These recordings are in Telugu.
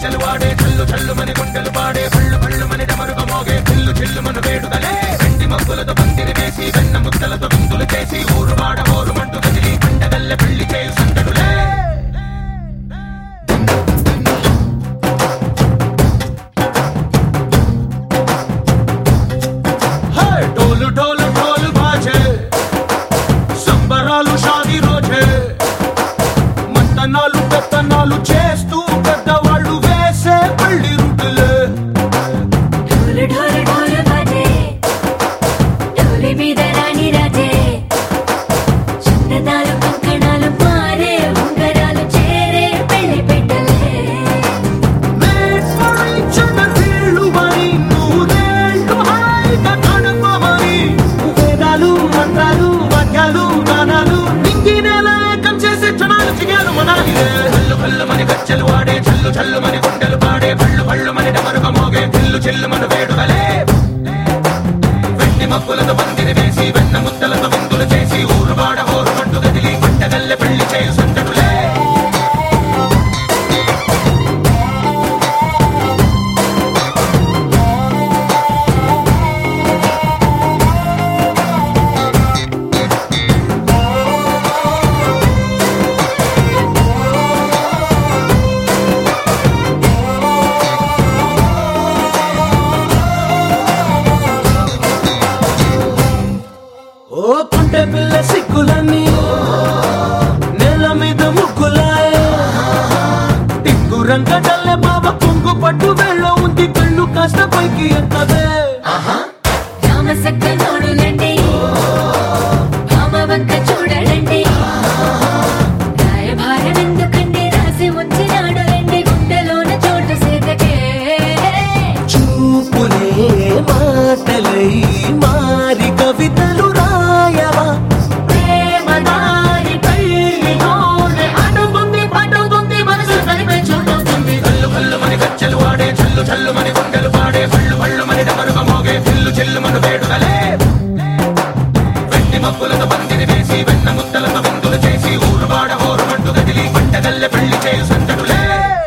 గజ్జలు వాడే చల్లు చల్లు మని గుండెలు పాడే పళ్ళు పళ్ళు మని డమరుగ మోగే చిల్లు చిల్లు మను వేడుదలే వెండి మబ్బులతో పందిరి వేసి వెన్న ముద్దలతో విందులు చేసి ఊరు వాడ ఊరు మంటు కదిలి పండగల్లె పెళ్లి చేయు సందడులే హే, డోలు డోలు డోలు బాజే సంబరాలు షాది రోజే మంతనాలు పెత్తనాలు చేస్తూ పెద్దవాళ్ళు వేసే పళ్ళి రుట్టులే ढोल ढोल ढोल बाजे ढोली మీద రాణి రాజే చందనాలు కంకణాలు మారే ఉంగరాలు చేరే పెళ్లి పెట్టలే Made for each other వీళ్ళుమని, నూరేళ్ళు హాయిగా గడపమని. వేదాలు, మంత్రాలు, వాక్యాలు, గానాలు, నింగి నేల ఏకం చేసే క్షణాలు చిగాలు మనాలిలే. కల్లు కల్లు మని గజ్జలు వాడే చల్లు చల్లు మని గుండెలు పాడే పళ్ళు పళ్ళు మని డమరుగ మోగే చిల్లు చిల్లు మను వేడుదలే వెండి మబ్బులతో పందిరి వేసి వెన్న ముద్దలతో విందులు చేసి ఊరు వాడ ఊరు మంటు గదిలి పంటగల్లె పెళ్లి చేయు సందడులే ఓ పుంటె పిల్ల సిక్కులన్నీ నేల మీద ముగ్గులాయ టింగు రంగడల్లె బాబ కొంగు పట్టు వెళ్ళ ఉంది కళ్ళు కాస్త పైకి ఎత్తదే రామసక్క నోడులండి భామ వంక చూడడండి రాయభారం ఎందుకండి రాసి ఉంచినాడు రండి గుండెలోన చోటు సీతకే చూపులే మాటలై మారి కవితలు రాయవా ప్రేమ దారి పెళ్లిలోనే అడుగుంది పడుతుంది మనసు కలిపే చూడుతుంది కల్లు కల్లు మని గజ్జలు వాడే చల్లు చల్లు మని గుండెలు పాడే పళ్ళు పళ్ళు మని డమరుగ మోగే చిల్లు చిల్లు మను వేడుదలే వెండి మబ్బులతో పందిరి వేసి వెన్న ముద్దలతో విందులు చేసి ఊరు వాడ ఊరు మంటు గదిలి పంటగల్లె పెళ్లి చేయు సందడులే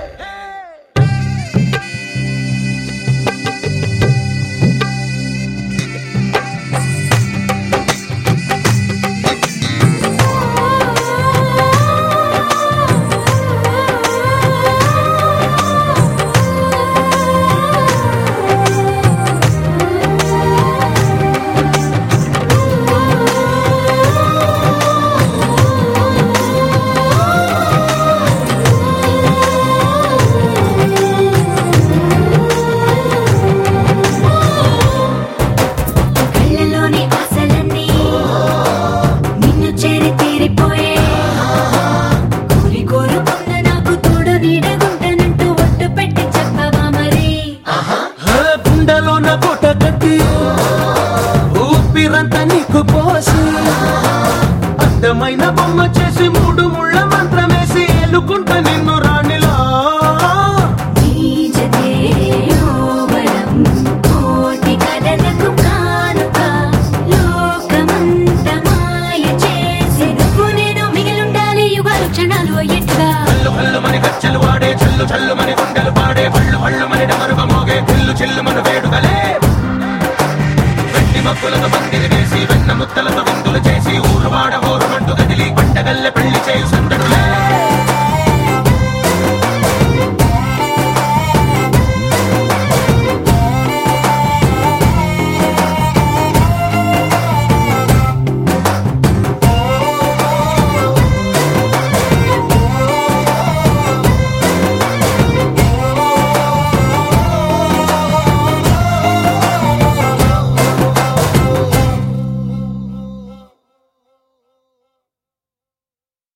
కళ్ళలోని ఆశలన్నీ నిన్ను చేరి తీరిపోయే కోరి కోరుకున్న నాకు తోడు నీడగుంటానంటూ ఒట్టు పెట్టి చెప్పవా మరి గుండెలోన కోట కట్టి ఊపిరంతా నీకు పోసి అందమైన బొమ్మ చేసి మూడు ముళ్ళ మంత్రమేసి ఎల్లుకుంటా నిన్ను రాణిలా నీజతే యోవరం కోటి కలలకు కానుక లోకమంత మాయ చేసి నువ్వు నేను మిగిలుండాలి యుగాలు క్షణాలు అయ్యేట్టుగా కల్లు కల్లు మని గజ్జలు వాడే చల్లు చల్లు మని గుండెలు పాడే పళ్ళు పళ్ళు మని డమరుగ మోగే చిల్లు చిల్లు మను వేడుదలే వెండి మబ్బులతో పందిరి వేసి వెన్న ముద్దలతో విందులు చేసి ఊరు వాడ ఊరు మంటు కదిలి పంటగల్లె పెళ్లి చేయు సందడు